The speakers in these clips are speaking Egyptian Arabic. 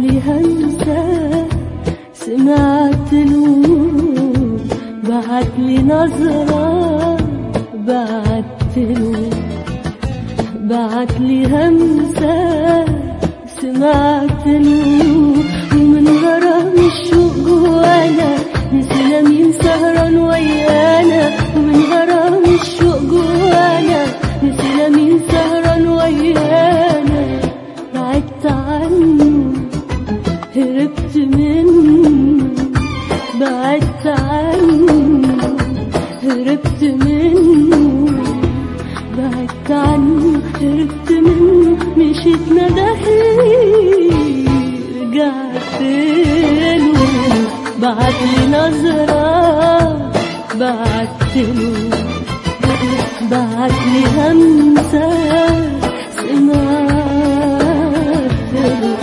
لي همسة سمعت له بعت لي نظرة بعت له بعت لي همسة سمعت له ومن غرام الشوق جوانا نسينا مين سهران ويانا ومن غرام الشوق جوانا نسينا مين سهران ويانا بعدت عنه هربت منه بعدت عنه هربت منه بعدت عنه هربت منه مشيت ندهلي رجعت له بعت لي نظرة بعت له بعت لي همسة سمعت له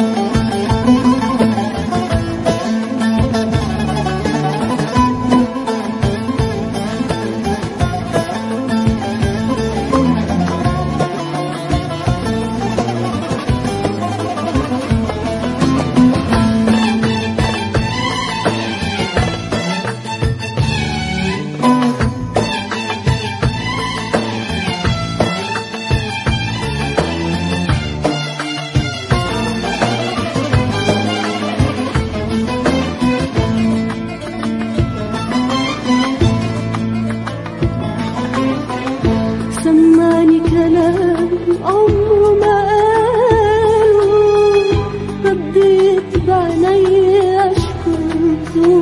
سمعني كلام عمره ما قاله رديت بعيني اشكرته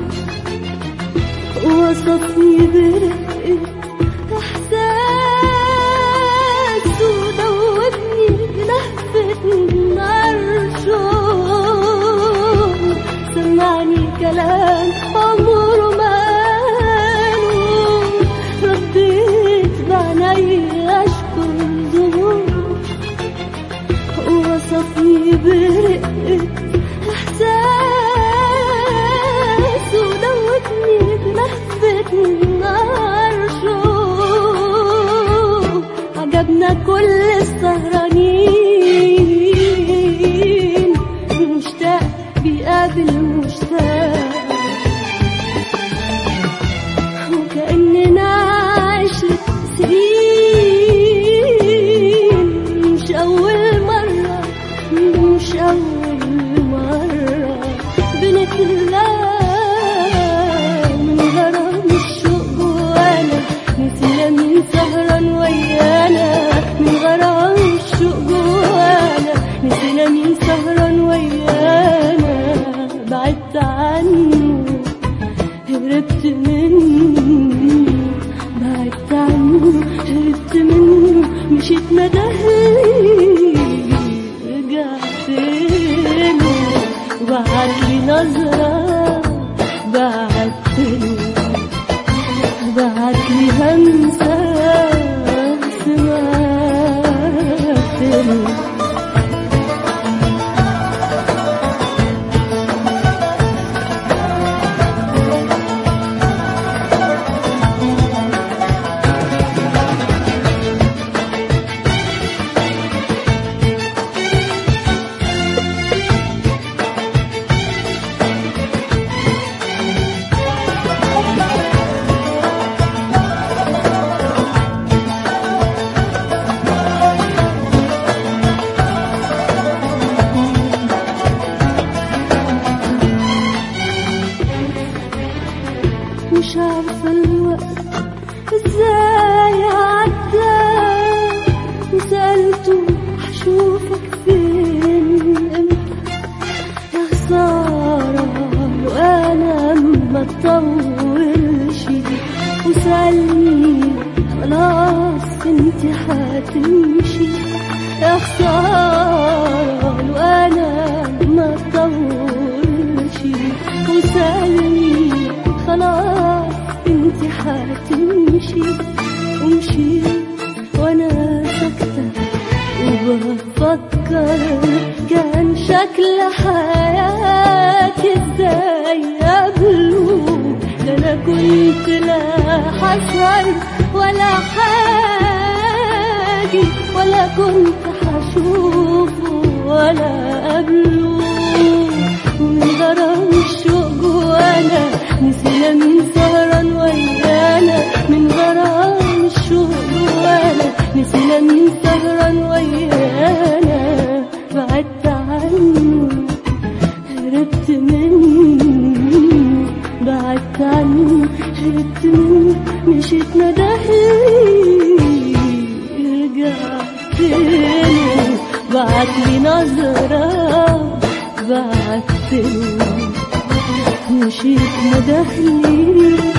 وصفني برقة احساس ودوبني بلهفة عرشه سمعني كلام عمره ما قاله رديت بعيني اشكر ظهور وصفني برقة احساس ودوتني بلهفة عرشه عجبنا كل السهرانين مشتاق بيقابل مشتاق وكأننا عشت سنين مش أول مرة مش أول مرة بنتلاقى من غرام الشوق جوانا نسينا مين سهران ويانا من غرام الشوق جوانا نسينا مين سهران ويانا بعدت عنه هربت منه بعدت عنه هربت منه مشيت ندهلي رجعت له وبعت لي نظرة بعت له بعت لي همسة سمعت له مش عارفة الوقت ازاي عدى وسألته هشوفك فين امتى يا خسارة لو انا ما اطولش وسألني خلاص انت هتمشي يا خسارة لو انا ما اطولش وسألني خلاص انت هتمشي ومشي وانا ساكتة وبفكر كان شكل حياتي ازاي قبله ده انا كنت لا حصل ولا حاجي ولا كنت هشوفه ولا قبله هربت منه بعدت عنه هربت منه مشيت ندهلي رجعت له بعت لي نظرة بعت له مشيت ندهلي